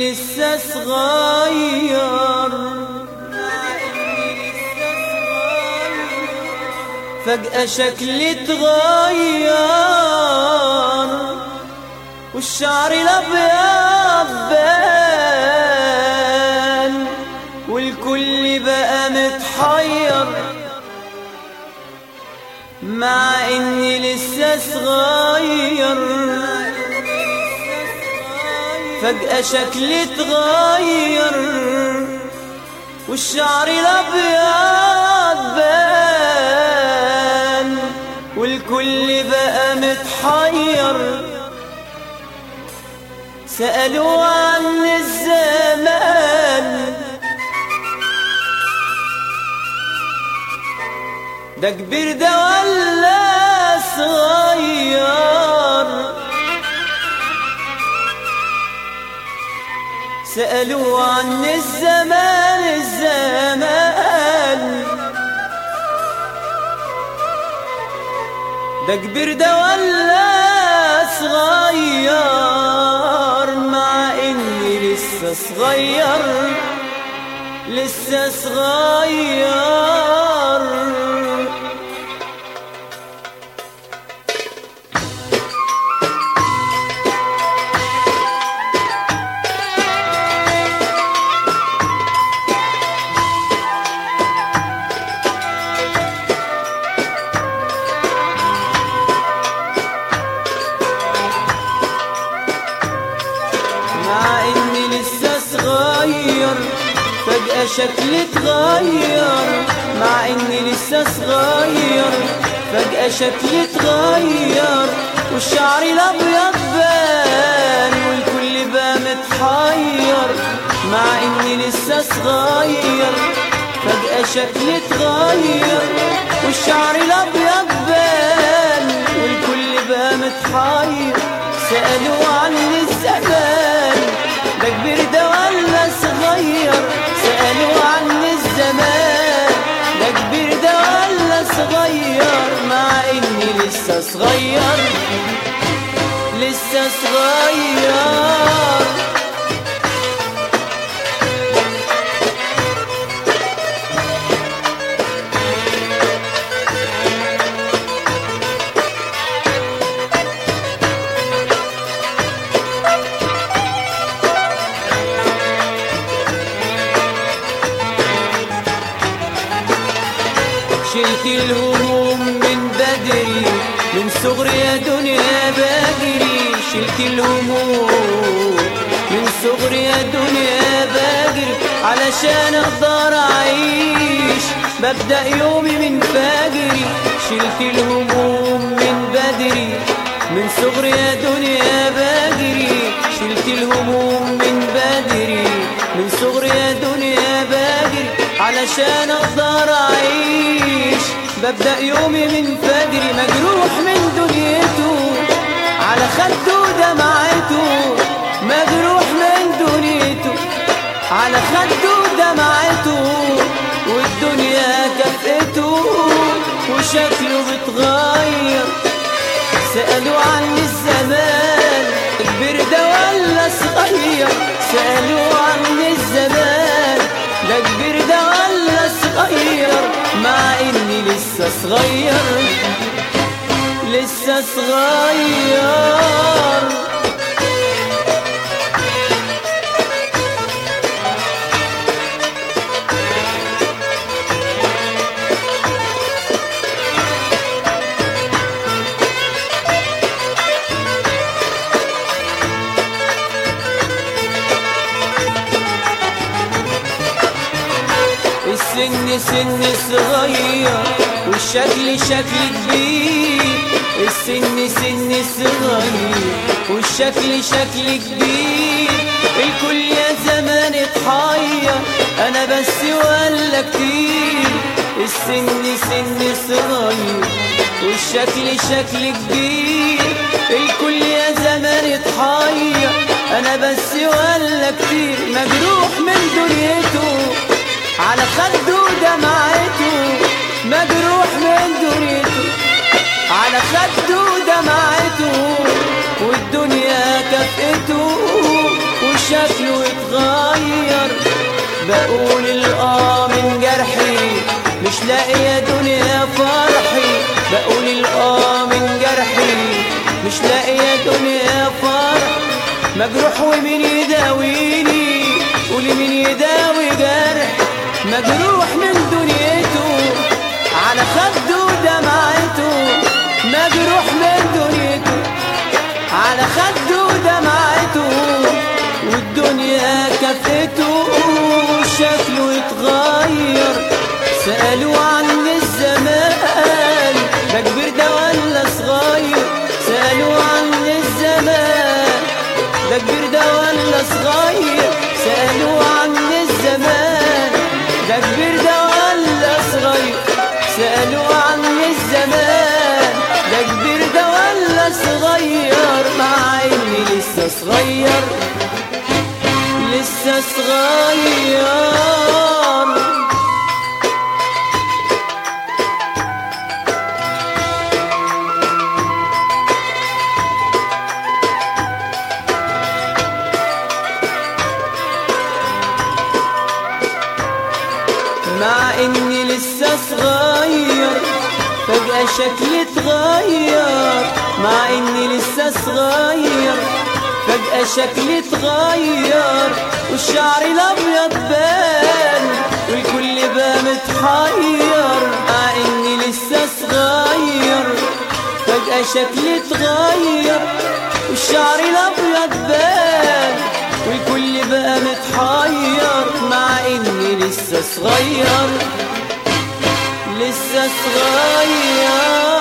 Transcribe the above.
لسه صغير فجأة شكلي اتغير والشعر الأبيض بان والكل بقى متحير مع إني لسه صغير فجأة شكلي اتغير والشعر الأبيض بان والكل بقى متحير سألوا عن الزمان ده كبير ده ولا صغير سألوا عن الزمان الزمان ده كبير ده ولا صغير مع اني لسه صغير لسه صغير مع اني لسه صغير فجأة شكلي اتغير مع اني لسه صغير فجأة شكلي اتغير والشعر الابيض بان والكل بقى متحير مع اني لسه صغير فجأة شكلي اتغير والشعر الابيض بان والكل بقى متحير سألوا عني الزمان ده كبير ده ولا صغير سألوا عني الزمان ده كبير ده ولا صغير مع اني لسه صغير لسه صغير شلت الهموم من بدري من صغري يا دنيا بجري شلت الهموم من صغري يا دنيا بجري علشان اقدر اعيش ببدأ يومي من فجري شلت الهموم من بدري من صغري يا دنيا بجري شلت الهموم من بدري من صغري يا دنيا بجري علشان اقدر اعيش ببدأ يومي من فجري مجروح من دنيته على خده دمعته مجروح من دنيته على خده دمعته والدنيا كفته وشكله بتغير سألوا عن الزمان كبير ده ولا صغير سألوا عن الزمان ده كبير ده ولا صغير مع اني لسه صغير لسه صغير السن سن صغير والشكل شكل كبير السن سن صغير والشكل شكل كبير الكل يا زمان اتحير انا بس ولا كتير السن سن صغير والشكل شكل كبير الكل يا زمان اتحير انا بس ولا كتير مجروح من دنيته على خده دمعته مجروح من دنيته على خده دمعته والدنيا كفته شكله اتغير بقول الآه من جرحي مش لاقي يا دنيا فرحي بقول الآه من جرحي مش لاقي يا دنيا فرح مجروح ومين يداويني قولي مين يداوي جرح مجروح من دنيته على خده دمعته مجروح من دنيته على خده دمعته والدنيا كفته شكله اتغير سألوا عن الزمان ده كبير ده ولا صغير سألوا عن الزمان ده كبير ده ولا صغير سألوا عن الزمان ده كبير ده ولا صغير سألوا عن الزمان ده كبير ده ولا صغير مع اني لسه صغير لسه صغير مع اني لسه صغير فجأة شكلي اتغير مع اني لسه صغير فجأة شكلي اتغير والشعر الابيض بان والكل بقى متحير مع اني لسه صغير فجأة شكلي اتغير والشعر الابيض بان والكل بقى متحير مع اني لسه صغير لسه صغير